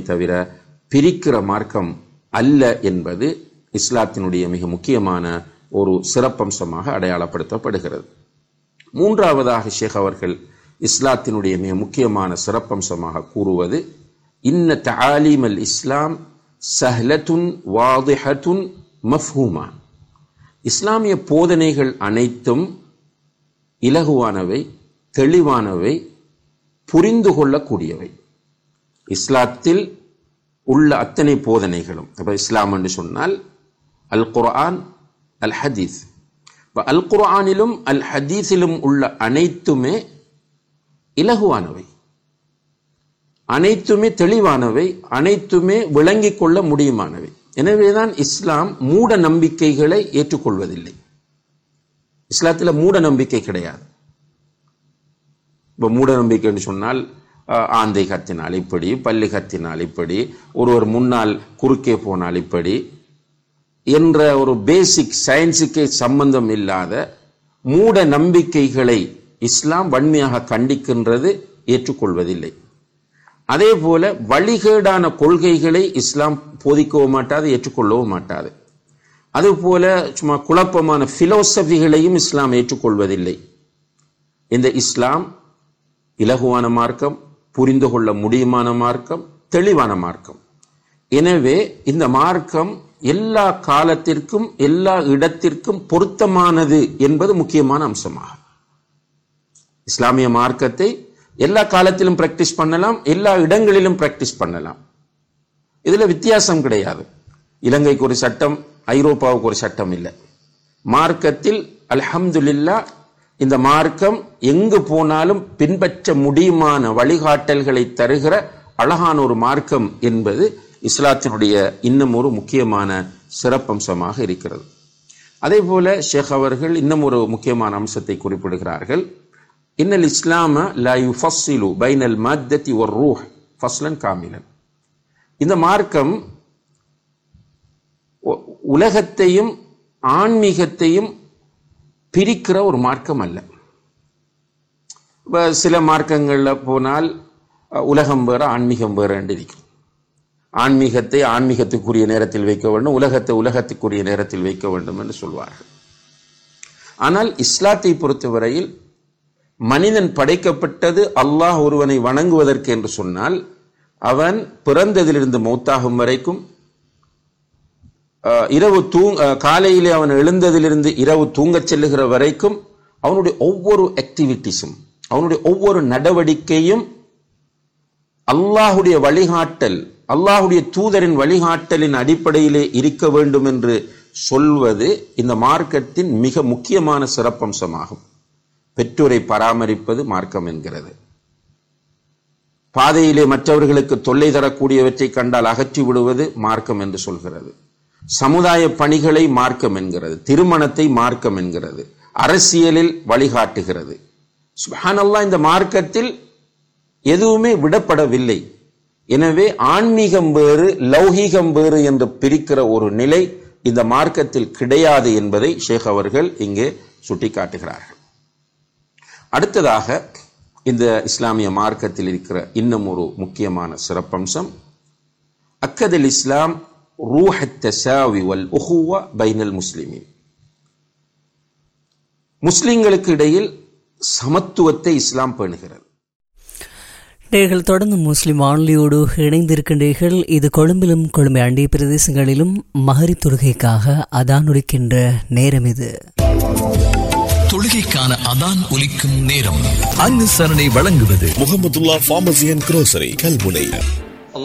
தவிர பிரிக்கிற மார்க்கம் அல்ல என்பது இஸ்லாத்தினுடைய மிக முக்கியமான ஒரு சிறப்பம்சமாக அடையாளப்படுத்தப்படுகிறது மூன்றாவதாக ஷேக் அவர்கள் இஸ்லாத்தினுடைய மிக முக்கியமான சிறப்பம்சமாக கூறுவது இன்ன தஆலீம் அல் இஸ்லாம் சஹ்லத்துன் வாதிஹத்துன் மஃஹூமா இஸ்லாமிய போதனைகள் அனைத்தும் இலகுவானவை தெளிவானவை புரிந்து கொள்ளக்கூடியவை இஸ்லாத்தில் உள்ள அத்தனை போதனைகளும் இப்போ இஸ்லாம் என்று சொன்னால் அல் குர்ஆன் அல் ஹதீஸ் இப்போ அல் குர்ஆனிலும் அல் ஹதீஸிலும் உள்ள அனைத்துமே இலகுவானவை அனைத்துமே தெளிவானவை அனைத்துமே விளங்கிக் கொள்ள முடியுமானவை எனவேதான் இஸ்லாம் மூட நம்பிக்கைகளை ஏற்றுக்கொள்வதில்லை இஸ்லாத்தில் மூட நம்பிக்கை கிடையாது இப்போ மூட நம்பிக்கைன்னு சொன்னால் அஹ், ஆந்தை கத்தினால் இப்படி பல்லி கத்தினால் இப்படி ஒருவர் முன்னால் குறுக்கே போனால் இப்படி என்ற ஒரு பேசிக் சயின்ஸுக்கே சம்பந்தம் இல்லாத மூட நம்பிக்கைகளை இஸ்லாம் வன்மையாக கண்டிக்கின்றது ஏற்றுக்கொள்வதில்லை அதே போல வழிகேடான கொள்கைகளை இஸ்லாம் போதிக்கவும் மாட்டாது ஏற்றுக்கொள்ளவும் மாட்டாது அதுபோல சும்மா குழப்பமான பிலோசபிகளையும் இஸ்லாம் ஏற்றுக்கொள்வதில்லை இந்த இஸ்லாம் இலகுவான மார்க்கம் புரிந்து கொள்ள முடியுமான மார்க்கம் தெளிவான மார்க்கம் எனவே இந்த மார்க்கம் எல்லா காலத்திற்கும் எல்லா இடத்திற்கும் பொருத்தமானது என்பது முக்கியமான அம்சமாகும் இஸ்லாமிய மார்க்கத்தை எல்லா காலத்திலும் பிராக்டிஸ் பண்ணலாம் எல்லா இடங்களிலும் பிராக்டிஸ் பண்ணலாம் இதுல வித்தியாசம் கிடையாது இலங்கைக்கு ஒரு சட்டம் ஐரோப்பாவுக்கு ஒரு சட்டம் இல்லை மார்க்கத்தில் அல்ஹம்துலில்லா இந்த மார்க்கம் எங்கு போனாலும் பின்பற்ற முடியுமான வழிகாட்டல்களை தருகிற அழகான ஒரு மார்க்கம் என்பது இஸ்லாத்தினுடைய இன்னும் ஒரு முக்கியமான சிறப்பம்சமாக இருக்கிறது அதே போல ஷேக் அவர்கள் இன்னும் ஒரு முக்கியமான அம்சத்தை குறிப்பிடுகிறார்கள் இன்னல் இஸ்லாம லா யுஃபஸ்ஸிலு பைனல் மத்தத்தி ஒரு ரூஹ் ஃபஸ்லன் காமிலன் இந்த மார்க்கம் உ- உலகத்தையும் ஆன்மீகத்தையும் பிரிக்கிற ஒரு மார்க்கம் அல்ல இப்ப சில மார்க்கங்கள்ல போனால் அஹ், உலகம் வேற ஆன்மீகம் வேற என்று இருக்கும் ஆன்மீகத்தை ஆன்மீகத்துக்குரிய நேரத்தில் வைக்க வேண்டும் உலகத்தை உலகத்துக்குரிய நேரத்தில் வைக்க வேண்டும் என்று சொல்வார்கள் ஆனால் இஸ்லாத்தை பொறுத்தவரையில் மனிதன் படைக்கப்பட்டது அல்லாஹ் ஒருவனை வணங்குவதற்கு என்று சொன்னால் அவன் பிறந்ததிலிருந்து மௌத்தாகும் வரைக்கும் அஹ், இரவு தூங் அஹ், காலையிலே அவன் எழுந்ததிலிருந்து இரவு தூங்கச் செல்லுகிற வரைக்கும் அவனுடைய ஒவ்வொரு ஆக்டிவிட்டிஸும் அவனுடைய ஒவ்வொரு நடவடிக்கையும் அல்லாஹுடைய வழிகாட்டல் அல்லாஹுடைய தூதரின் வழிகாட்டலின் அடிப்படையிலே இருக்க வேண்டும் என்று சொல்வது இந்த மார்க்கத்தின் மிக முக்கியமான சிறப்பம்சமாகும் பெற்றோரை பராமரிப்பது மார்க்கம் என்கிறது பாதையிலே மற்றவர்களுக்கு தொல்லை தரக்கூடியவற்றை கண்டால் அகற்றி விடுவது மார்க்கம் என்று சொல்கிறது சமுதாய பணிகளை மார்க்கம் என்கிறது திருமணத்தை மார்க்கம் என்கிறது அரசியலில் வழிகாட்டுகிறது சுப்ஹானல்லாஹ் இந்த மார்க்கத்தில் எதுவுமே விடப்படவில்லை எனவே ஆன்மீகம் வேறு லௌகீகம் வேறு என்று பிரிக்கிற ஒரு நிலை இந்த மார்க்கத்தில் கிடையாது என்பதை ஷேக் அவர்கள் இங்கே சுட்டிக்காட்டுகிறார்கள் அடுத்ததாக இந்த இஸ்லாமிய மார்க்கத்தில் இருக்கிற இன்னும் ஒரு முக்கியமான சிறப்பம்சம் அக்கதல் இஸ்லாம் ரூஹ் தசாவி வல் உஹுவா பைனல் முஸ்லிமின் முஸ்லிம்களுக்கு இடையில் சமத்துவத்தை இஸ்லாம் பேணுகிறது நேர்கள் தொடர்ந்து முஸ்லிம் வானொலியோடு இணைந்திருக்கின்றீர்கள் இது கொழும்பிலும் கொழும்பை அண்டிய பிரதேசங்களிலும் மகரி தொழுகைக்காக அதான் ஒலிக்கின்ற நேரம் இது தொழுகைக்கான அதான் ஒலிக்கும் நேரம் அனுசரணை வழங்குவது Mohammadullah pharmacy and grocery Kalmunai